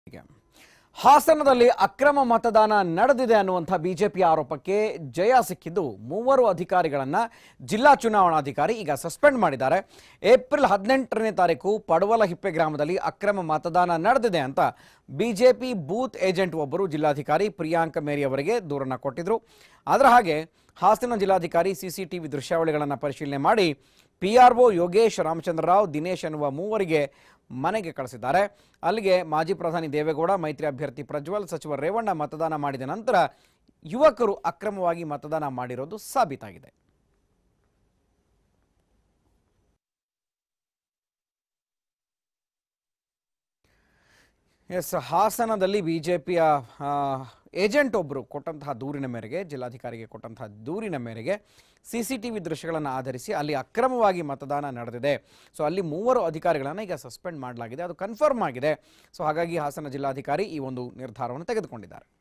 ಹಾಸನದಲ್ಲಿ ಅಕ್ರಮ ಮತದಾನ ನಡೆದಿದೆ ಅನ್ನುವಂಥ ಬಿಜೆಪಿ ಆರೋಪಕ್ಕೆ ಜಯ ಸಿಕ್ಕಿದ್ದು ಮೂವರು ಅಧಿಕಾರಿಗಳನ್ನ ಜಿಲ್ಲಾ ಚುನಾವಣಾಧಿಕಾರಿ ಈಗ ಸಸ್ಪೆಂಡ್ ಮಾಡಿದ್ದಾರೆ ಏಪ್ರಿಲ್ ಹದಿನೆಂಟನೇ ತಾರೀಕು ಪಡವಲಹಿಪ್ಪೆ ಗ್ರಾಮದಲ್ಲಿ ಅಕ್ರಮ ಮತದಾನ ನಡೆದಿದೆ ಅಂತ ಬಿಜೆಪಿ ಬೂತ್ ಏಜೆಂಟ್ ಒಬ್ಬರು ಜಿಲ್ಲಾಧಿಕಾರಿ ಪ್ರಿಯಾಂಕ ಮೇರಿ ಅವರಿಗೆ ದೂರನ್ನ ಕೊಟ್ಟಿದ್ರು ಅದರ ಹಾಗೆ ಹಾಸನ ಜಿಲ್ಲಾಧಿಕಾರಿ ಸಿಸಿಟಿವಿ ದೃಶ್ಯಾವಳಿಗಳನ್ನು ಪರಿಶೀಲನೆ ಮಾಡಿ ಪಿಆರ್ಒ ಯೋಗೇಶ್ ರಾಮಚಂದ್ರ ರಾವ್ ದಿನೇಶ್ ಎನ್ನುವ ಮೂವರಿಗೆ ಮನೆಗೆ ಕಳಿಸಿದ್ದಾರೆ ಅಲ್ಲಿಗೆ ಮಾಜಿ ಪ್ರಧಾನಿ ದೇವೇಗೌಡ ಮೈತ್ರಿ ಅಭ್ಯರ್ಥಿ ಪ್ರಜ್ವಲ್ ಸಚಿವ ರೇವಣ್ಣ ಮತದಾನ ಮಾಡಿದ ನಂತರ ಯುವಕರು ಅಕ್ರಮವಾಗಿ ಮತದಾನ ಮಾಡಿರೋದು ಸಾಬೀತಾಗಿದೆ ಎಸ್ ಹಾಸನದಲ್ಲಿ ಬಿಜೆಪಿಯ ಏಜೆಂಟ್ ಒಬ್ಬರು ಕೊಟ್ಟಂತಹ ದೂರಿನ ಮೇರೆಗೆ ಜಿಲ್ಲಾಧಿಕಾರಿಗೆ ಕೊಟ್ಟಂತಹ ದೂರಿನ ಮೇರೆಗೆ ಸಿ ಸಿ ಟಿ ವಿ ದೃಶ್ಯಗಳನ್ನು ಆಧರಿಸಿ ಅಲ್ಲಿ ಅಕ್ರಮವಾಗಿ ಮತದಾನ ನಡೆದಿದೆ ಸೊ ಅಲ್ಲಿ ಮೂವರು ಅಧಿಕಾರಿಗಳನ್ನು ಈಗ ಸಸ್ಪೆಂಡ್ ಮಾಡಲಾಗಿದೆ ಅದು ಕನ್ಫರ್ಮ್ ಆಗಿದೆ ಸೊ ಹಾಗಾಗಿ ಹಾಸನ ಜಿಲ್ಲಾಧಿಕಾರಿ ಈ ಒಂದು ನಿರ್ಧಾರವನ್ನು ತೆಗೆದುಕೊಂಡಿದ್ದಾರೆ